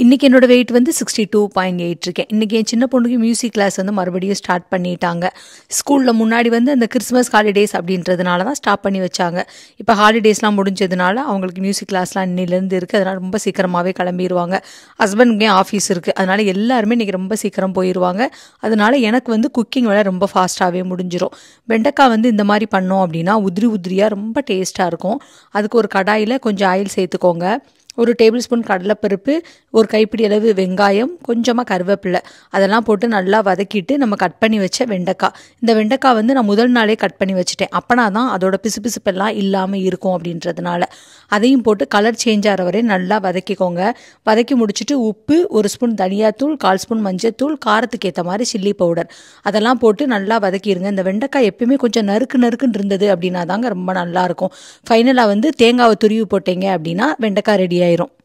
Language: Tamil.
இன்றைக்கி என்னோட வெயிட் வந்து சிக்ஸ்டி டூ பாயிண்ட் எயிட் இருக்கேன் இன்றைக்கி என் சின்ன பொண்ணுக்கு மியூசிக் கிளாஸ் வந்து மறுபடியும் ஸ்டார்ட் பண்ணிட்டாங்க ஸ்கூலில் முன்னாடி வந்து அந்த கிறிஸ்மஸ் ஹாலிடேஸ் அப்படின்றதுனால தான் ஸ்டாப் பண்ணி வச்சாங்க இப்போ ஹாலிடேஸ்லாம் முடிஞ்சதுனால அவங்களுக்கு மியூசிக் கிளாஸ்லாம் இன்னிலேருந்து இருக்குது அதனால் ரொம்ப சீக்கிரமாகவே கிளம்பிடுவாங்க ஹஸ்பண்டுக்கே ஆஃபீஸ் இருக்குது அதனால் எல்லாருமே இன்றைக்கி ரொம்ப சீக்கிரம் போயிடுவாங்க அதனால் எனக்கு வந்து குக்கிங் வேலை ரொம்ப ஃபாஸ்ட்டாகவே முடிஞ்சிடும் வெண்டைக்காய் வந்து இந்த மாதிரி பண்ணோம் அப்படின்னா உதிரி உதிரியாக ரொம்ப டேஸ்ட்டாக இருக்கும் அதுக்கு ஒரு கடாயில் கொஞ்சம் ஆயில் சேர்த்துக்கோங்க ஒரு டேபிள் ஸ்பூன் கடலைப்பருப்பு ஒரு கைப்பிடி அளவு வெங்காயம் கொஞ்சமாக கருவேப்பிலை அதெல்லாம் போட்டு நல்லா வதக்கிட்டு நம்ம கட் பண்ணி வச்ச வெண்டைக்காய் இந்த வெண்டைக்காய் வந்து நான் முதல் நாளே கட் பண்ணி வச்சுட்டேன் அப்போனா தான் அதோட பிசுபிசுப்பெல்லாம் இல்லாமல் இருக்கும் அப்படின்றதுனால அதையும் போட்டு கலர் சேஞ்ச் ஆகிற வரை நல்லா வதக்கிக்கோங்க வதக்கி முடிச்சுட்டு உப்பு ஒரு ஸ்பூன் தனியாத்தூள் கால் ஸ்பூன் மஞ்சத்தூள் காரத்துக்கு ஏற்ற மாதிரி சில்லி பவுடர் அதெல்லாம் போட்டு நல்லா வதக்கிடுங்க இந்த வெண்டைக்காய் எப்பயுமே கொஞ்சம் நறுக்கு நறுக்குன்னு இருந்தது அப்படின்னா தாங்க ரொம்ப நல்லாயிருக்கும் ஃபைனலாக வந்து தேங்காவை துருவி போட்டீங்க அப்படின்னா வெண்டைக்காய் ரெடி ஆயிரும்